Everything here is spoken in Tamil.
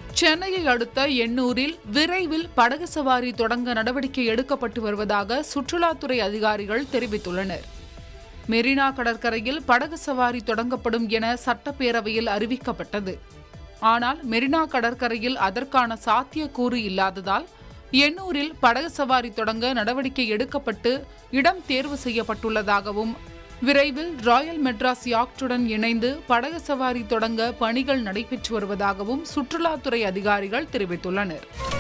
சென்னையை அடுத்த எண்ணூரில் விரைவில் படகு சவாரி தொடங்க நடவடிக்கை எடுக்கப்பட்டு வருவதாக சுற்றுலாத்துறை அதிகாரிகள் தெரிவித்துள்ளனர் மெரினா கடற்கரையில் படகு சவாரி தொடங்கப்படும் என சட்டப்பேரவையில் அறிவிக்கப்பட்டது ஆனால் மெரினா கடற்கரையில் அதற்கான சாத்தியக்கூறு இல்லாததால் எண்ணூரில் படகு சவாரி தொடங்க நடவடிக்கை எடுக்கப்பட்டு இடம் தேர்வு செய்யப்பட்டுள்ளதாகவும் விரைவில் ராயல் மெட்ராஸ் யாக்டுடன் இணைந்து படகு சவாரி தொடங்க பணிகள் நடைபெற்று வருவதாகவும் சுற்றுலாத்துறை அதிகாரிகள் தெரிவித்துள்ளனர்